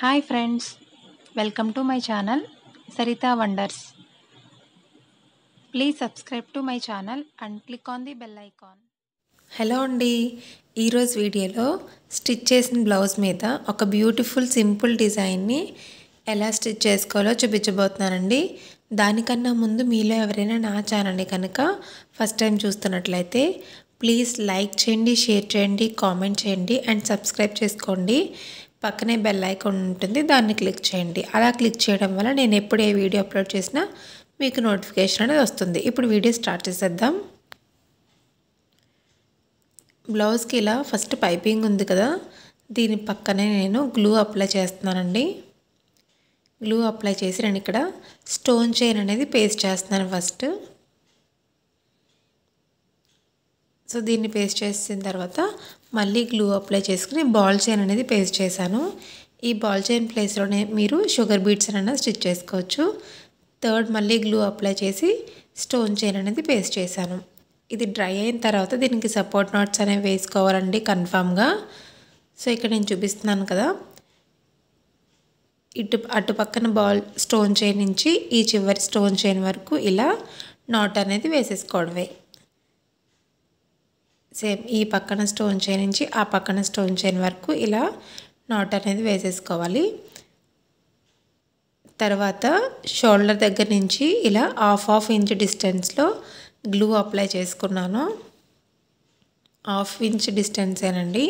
hi friends welcome to my channel Saritha wonders please subscribe to my channel and click on the bell icon hello అండి ఈరోజు వీడియోలో stitch చేసిన blouse మీద ఒక beautiful simple డిజైన్ని ఎలా స్టిచ్ చేసుకోవాలో చూపించబోతున్నానండి దానికన్నా ముందు మీలో ఎవరైనా నా ఛానల్ని కనుక ఫస్ట్ టైం చూస్తున్నట్లయితే ప్లీజ్ లైక్ చేయండి షేర్ చేయండి కామెంట్ చేయండి అండ్ సబ్స్క్రైబ్ చేసుకోండి పక్కనే బెల్ ఐకాన్ ఉంటుంది దాన్ని క్లిక్ చేయండి అలా క్లిక్ చేయడం వల్ల నేను ఎప్పుడు ఏ వీడియో అప్లోడ్ చేసినా మీకు నోటిఫికేషన్ అనేది వస్తుంది ఇప్పుడు వీడియో స్టార్ట్ చేసేద్దాం బ్లౌజ్కి ఇలా ఫస్ట్ పైపింగ్ ఉంది కదా దీని పక్కనే నేను గ్లూ అప్లై చేస్తున్నానండి గ్లూ అప్లై చేసి నేను ఇక్కడ స్టోన్ చైన్ అనేది పేస్ట్ చేస్తున్నాను ఫస్ట్ సో దీన్ని పేస్ట్ చేసిన తర్వాత మళ్ళీ గ్లూ అప్లై చేసుకుని బాల్ చైన్ అనేది పేస్ట్ చేశాను ఈ బాల్ చైన్ ప్లేస్లోనే మీరు షుగర్ బీట్స్ అయినా స్టిచ్ చేసుకోవచ్చు థర్డ్ మళ్ళీ గ్లూ అప్లై చేసి స్టోన్ చైన్ అనేది పేస్ట్ చేశాను ఇది డ్రై అయిన తర్వాత దీనికి సపోర్ట్ నాట్స్ అనేవి వేసుకోవాలండి కన్ఫామ్గా సో ఇక్కడ నేను చూపిస్తున్నాను కదా ఇటు అటు పక్కన బాల్ స్టోన్ చైన్ నుంచి ఈ చివరి స్టోన్ చైన్ వరకు ఇలా నాట్ అనేది వేసేసుకోవడమే సేమ్ ఈ పక్కన స్టోన్ చైన్ నుంచి ఆ పక్కన స్టోన్ చైన్ వరకు ఇలా నాట్ అనేది వేసేసుకోవాలి తర్వాత షోల్డర్ దగ్గర నుంచి ఇలా హాఫ్ హాఫ్ ఇంచ్ డిస్టెన్స్లో గ్లూ అప్లై చేసుకున్నాను హాఫ్ ఇంచ్ డిస్టెన్సేనండి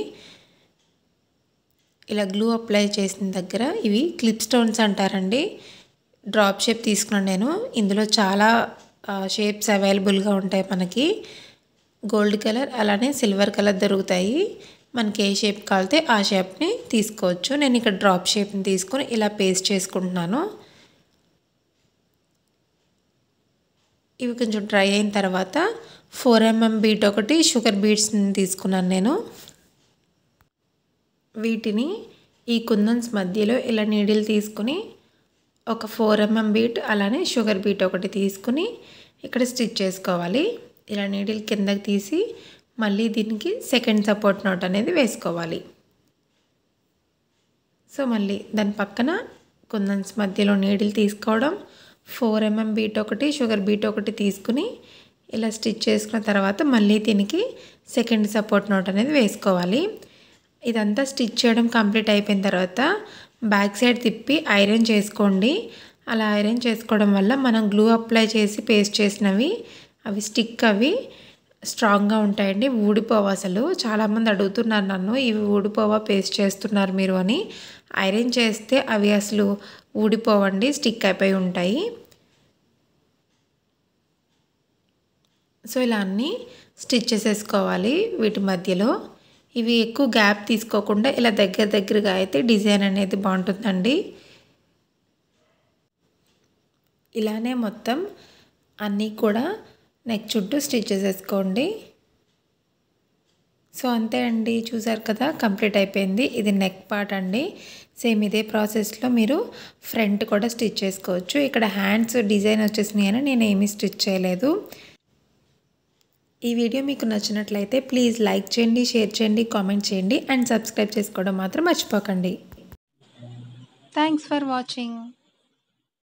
ఇలా గ్లూ అప్లై చేసిన దగ్గర ఇవి క్లిప్ స్టోన్స్ అంటారండి డ్రాప్ షేప్ తీసుకున్నాను నేను ఇందులో చాలా షేప్స్ అవైలబుల్గా ఉంటాయి మనకి గోల్డ్ కలర్ అలానే సిల్వర్ కలర్ దొరుకుతాయి మనకి ఏ షేప్ కాలితే ఆ షేప్ని తీసుకోవచ్చు నేను ఇక్కడ డ్రాప్ షేప్ని తీసుకొని ఇలా పేస్ట్ చేసుకుంటున్నాను ఇవి కొంచెం డ్రై అయిన తర్వాత ఫోర్ ఎంఎం బీట్ ఒకటి షుగర్ బీట్స్ని తీసుకున్నాను నేను వీటిని ఈ కుందన్స్ మధ్యలో ఇలా నీడిల్ తీసుకుని ఒక ఫోర్ ఎంఎం బీట్ అలానే షుగర్ బీట్ ఒకటి తీసుకుని ఇక్కడ స్టిచ్ చేసుకోవాలి ఇలా నీడిల్ కిందకి తీసి మళ్ళీ దీనికి సెకండ్ సపోర్ట్ నోట్ అనేది వేసుకోవాలి సో మళ్ళీ దాని పక్కన కుందన్స్ మధ్యలో నీడిల్ తీసుకోవడం ఫోర్ ఎంఎం బీట్ ఒకటి షుగర్ బీట్ ఒకటి తీసుకుని ఇలా స్టిచ్ చేసుకున్న తర్వాత మళ్ళీ దీనికి సెకండ్ సపోర్ట్ నోట్ అనేది వేసుకోవాలి ఇదంతా స్టిచ్ చేయడం కంప్లీట్ అయిపోయిన తర్వాత బ్యాక్ సైడ్ తిప్పి ఐరన్ చేసుకోండి అలా ఐరన్ చేసుకోవడం వల్ల మనం గ్లూ అప్లై చేసి పేస్ట్ చేసినవి అవి స్టిక్ అవి స్ట్రాంగ్గా ఉంటాయండి ఊడిపోవు అసలు చాలామంది అడుగుతున్నారు నన్ను ఇవి ఊడిపోవా పేస్ట్ చేస్తున్నారు మీరు అని ఐరన్ చేస్తే అవి అసలు ఊడిపోవండి స్టిక్ అయిపోయి ఉంటాయి సో ఇలా అన్నీ స్టిచ్ చేసేసుకోవాలి వీటి మధ్యలో ఇవి ఎక్కువ గ్యాప్ తీసుకోకుండా ఇలా దగ్గర దగ్గరగా అయితే డిజైన్ అనేది బాగుంటుందండి ఇలానే మొత్తం అన్నీ కూడా నెక్ చుట్టూ స్టిచ్ చేసేసుకోండి సో అంతే అండి చూసారు కదా కంప్లీట్ అయిపోయింది ఇది నెక్ పార్ట్ అండి సేమ్ ఇదే ప్రాసెస్లో మీరు ఫ్రంట్ కూడా స్టిచ్ చేసుకోవచ్చు ఇక్కడ హ్యాండ్స్ డిజైన్ వచ్చేసినాయి అని నేను ఏమీ స్టిచ్ చేయలేదు ఈ వీడియో మీకు నచ్చినట్లయితే ప్లీజ్ లైక్ చేయండి షేర్ చేయండి కామెంట్ చేయండి అండ్ సబ్స్క్రైబ్ చేసుకోవడం మాత్రం మర్చిపోకండి థ్యాంక్స్ ఫర్ వాచింగ్